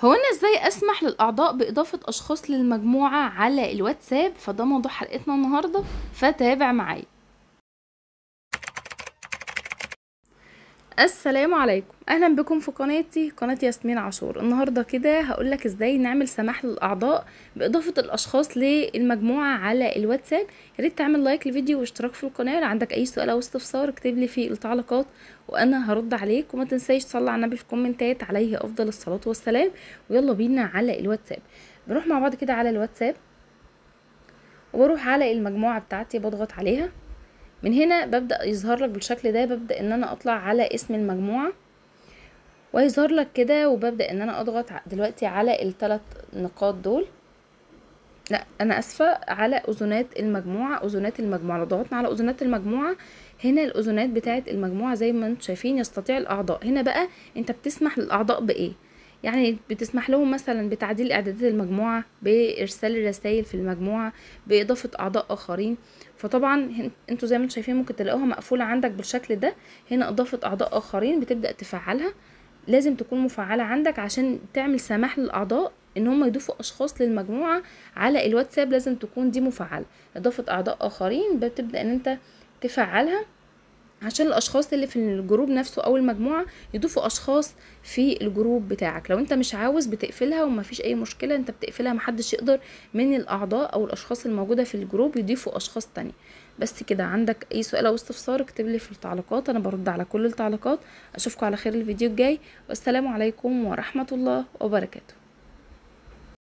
هو انا ازاي اسمح للاعضاء باضافه اشخاص للمجموعه على الواتساب فده موضوع حلقتنا النهارده فتابع معايا السلام عليكم اهلا بكم في قناتي قناه ياسمين عاشور النهارده كده هقولك ازاي نعمل سماح للاعضاء باضافه الاشخاص للمجموعه على الواتساب يا ريت تعمل لايك للفيديو واشتراك في القناه لو عندك اي سؤال او استفسار اكتب لي في التعليقات وانا هرد عليك وما تنساش تصلي على النبي في الكومنتات عليه افضل الصلاه والسلام ويلا بينا على الواتساب بنروح مع بعض كده على الواتساب وبروح على المجموعه بتاعتي بضغط عليها من هنا ببدأ يظهر لك بالشكل ده ببدأ ان انا اطلع على اسم المجموعة ويظهر لك كده وببدأ ان انا اضغط دلوقتي على الثلاث نقاط دول لا انا اسفة على اذونات المجموعة اذونات المجموعة لو ضغطنا على اذونات المجموعة هنا الاذونات بتاعت المجموعة زي ما انتم شايفين يستطيع الاعضاء هنا بقى انت بتسمح للاعضاء بايه يعني بتسمح لهم مثلا بتعديل اعدادات المجموعه بارسال الرسائل في المجموعه باضافه اعضاء اخرين فطبعا انتوا زي ما انتم شايفين ممكن تلاقوها مقفوله عندك بالشكل ده هنا اضافه اعضاء اخرين بتبدا تفعلها لازم تكون مفعله عندك عشان تعمل سماح للاعضاء ان هم يضيفوا اشخاص للمجموعه على الواتساب لازم تكون دي مفعله اضافه اعضاء اخرين بتبدا ان انت تفعلها عشان الاشخاص اللي في الجروب نفسه او المجموعه يضيفوا اشخاص في الجروب بتاعك لو انت مش عاوز بتقفلها ومفيش اي مشكله انت بتقفلها محدش يقدر من الاعضاء او الاشخاص الموجوده في الجروب يضيفوا اشخاص تانية بس كده عندك اي سؤال او استفسار اكتب لي في التعليقات انا برد على كل التعليقات اشوفكم على خير الفيديو الجاي والسلام عليكم ورحمه الله وبركاته